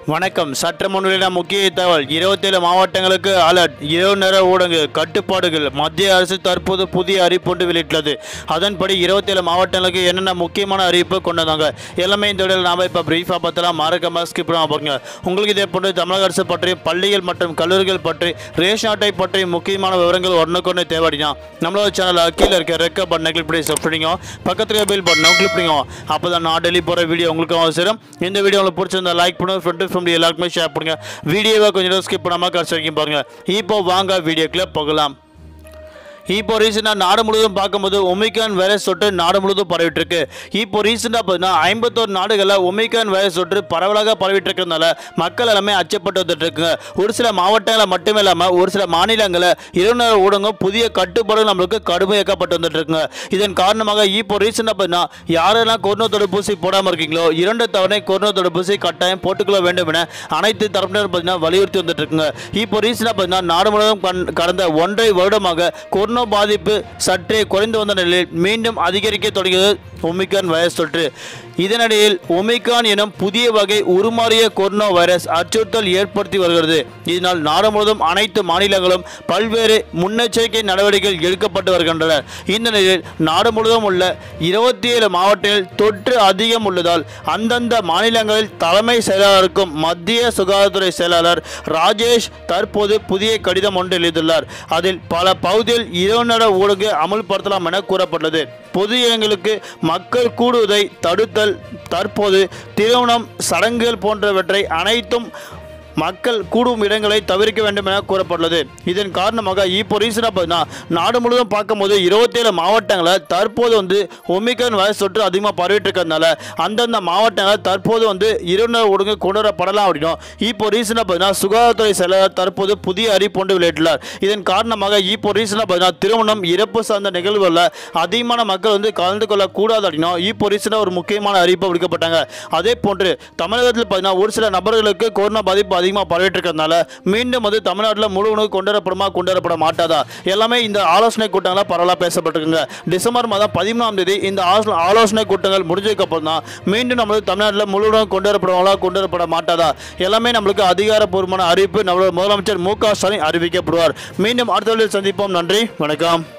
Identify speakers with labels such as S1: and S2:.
S1: வணக்கம் சற்று முன்னிலையான முக்கிய தகவல் இருபத்தேழு மாவட்டங்களுக்கு அலர்ட் இரவு நேர ஊடக கட்டுப்பாடுகள் மத்திய அரசு தற்போது புதிய அறிவிப்பு ஒன்று வெளியிட்டுள்ளது அதன்படி இருபத்தேழு மாவட்டங்களுக்கு என்னென்ன முக்கியமான அறிவிப்பு கொண்டு வந்தாங்க எல்லாமே இந்த வீடியோவில் நாம இப்போ பிரீஃபாக பார்த்தலாம் மறக்காம ஸ்கிப் பண்ணாம பாருங்க உங்களுக்கு இதே போன்று தமிழக அரசு பற்றி பள்ளிகள் மற்றும் கல்லூரிகள் பற்றி ரேஷன் அட்டை பற்றி முக்கியமான விவரங்கள் ஒன்றுக்கொன்று தேவையா நம்மளோட சேனலில் கீழே இருக்க ரெக்க பட்டனை கிளிக் பண்ணி சப் பண்ணிங்க பக்கத்துல பில் பட்டனை கிளிக் பண்ணிங்க அப்போ தான் நான் டெய்லி போகிற வீடியோ உங்களுக்கு அவசரம் இந்த வீடியோ உங்களுக்கு பிடிச்சிருந்தா லைக் பண்ணுங்க ஃப்ரெண்டு ஃபேமிலி எல்லாருக்குமே ஷேர் பண்ணுங்க வீடியோவை கொஞ்சம் ஸ்கிப் பண்ணாமல் கடைசி வரைக்கும் பாருங்க இப்போ வாங்க வீடியோக்குள்ள போகலாம் இப்போ ரீசெண்டாக நாடு முழுவதும் பார்க்கும்போது ஒமிகான் வைரஸ் தொற்று நாடு முழுவதும் பரவிட்டு இருக்கு இப்போ ரீசெண்டாக பார்த்தீங்கன்னா ஐம்பத்தோரு நாடுகளில் ஒமிகான் வைரஸ் தொற்று பரவலாக பரவிட்டு இருக்கிறதுனால மக்கள் எல்லாமே அச்சப்பட்டு வந்துட்டு இருக்குங்க ஒரு சில மாவட்டங்களில் மட்டுமே இல்லாமல் ஒரு சில மாநிலங்களில் இரவு ஊடகம் புதிய கட்டுப்பாடு நம்மளுக்கு கடுமையாக்கப்பட்டு வந்துட்டு இருக்குங்க இதன் காரணமாக இப்போ ரீசெண்டாக பார்த்தீங்கன்னா யாரெல்லாம் கொரோனா தடுப்பூசி போடாமல் இருக்கீங்களோ இரண்டு தவணை கொரோனா தடுப்பூசி கட்டாயம் போட்டுக்கொள்ள வேண்டும் என அனைத்து தரப்பினரும் பார்த்தீங்கன்னா வலியுறுத்தி வந்துட்டு இருக்குங்க இப்போ ரீசெண்டாக பார்த்தீங்கன்னா நாடு முழுவதும் கண்- கடந்த ஒன்றரை வருடமாக கொரோனா பாதிப்பு சற்றே குறைந்து வந்த நிலையில் மீண்டும் அதிகரிக்க தொடங்கியது ஒமிகான் வைரஸ் தொற்று இதனிடையில் ஒமிகான் எனும் புதிய வகை உருமாறிய கொரோனா வைரஸ் அச்சுறுத்தல் ஏற்படுத்தி வருகிறது இதனால் நாடு முழுவதும் அனைத்து மாநிலங்களும் பல்வேறு முன்னெச்சரிக்கை நடவடிக்கைகள் எடுக்கப்பட்டு வருகின்றன இந்த நிலையில் நாடு முழுவதும் உள்ள இருபத்தி ஏழு மாவட்டங்களில் தொற்று அதிகம் உள்ளதால் அந்தந்த மாநிலங்களில் தலைமை செயலாளருக்கும் மத்திய சுகாதாரத்துறை செயலாளர் ராஜேஷ் தற்போது புதிய கடிதம் ஒன்று எழுதியுள்ளார் அதில் பல பகுதியில் இரவு நேர ஊடக அமல்படுத்தலாம் என கூறப்பட்டது பொது இடங்களுக்கு மக்கள் கூடுவதை தடுத்தல் தற்போது திருமணம் சடங்குகள் போன்றவற்றை அனைத்தும் மக்கள் கூடும் இடங்களை தவிர்க்க வேண்டும் என கூறப்பட்டுள்ளது இதன் காரணமாக இப்போ ரீசனாக பார்த்தீங்கன்னா நாடு முழுவதும் பார்க்கும்போது இருபத்தேழு மாவட்டங்களில் தற்போது வந்து ஒமிகான் வைரஸ் தொற்று அதிகமாக பரவிட்டு இருக்கிறதுனால அந்தந்த மாவட்டங்களில் தற்போது வந்து இருநூறு ஒழுங்கு கொண்டு வரப்படலாம் அப்படின்னும் இப்போ ரீசனாக பார்த்தீங்கன்னா சுகாதாரத்துறை செயலாளர் தற்போது புதிய அறிவிப்பு ஒன்று வெளியிட்டுள்ளார் இதன் காரணமாக இப்போ ரீசனாக பார்த்தீங்கன்னா திருமணம் இறப்பு சார்ந்த நிகழ்வுகளில் அதிகமான மக்கள் வந்து கலந்து கொள்ளக்கூடாது அப்படின்னும் இப்போ ரீசனாக ஒரு முக்கியமான அறிவிப்பு விடுக்கப்பட்டாங்க அதே போன்று தமிழகத்தில் பார்த்தீங்கன்னா ஒரு சில நபர்களுக்கு கொரோனா பாதிப்பு அதிகமாக பரவிட்டு இருக்கிறதுனால மீண்டும் வந்து தமிழ்நாட்டில் முழு உணவு கொண்டு வரப்படுமா கொண்டு வரப்பட மாட்டாதா எல்லாமே இந்த ஆலோசனை கூட்டங்களாக பரவலாக பேசப்பட்டிருக்குங்க டிசம்பர் மாதம் பதிமூணாம் தேதி இந்த ஆலோசனை ஆலோசனை கூட்டங்கள் முடிஞ்சதுக்கப்புறம் தான் மீண்டும் நம்மளுக்கு தமிழ்நாட்டில் முழு உணவு கொண்டு வரப்படுவாங்களா கொண்டு வரப்பட மாட்டாதா எல்லாமே நம்மளுக்கு அதிகாரப்பூர்வமான அறிவிப்பு நம்மளோட முதலமைச்சர் மு க ஸ்டாலின் அறிவிக்கப்படுவார் மீண்டும் அடுத்த வீடியோவில் சந்திப்போம் நன்றி வணக்கம்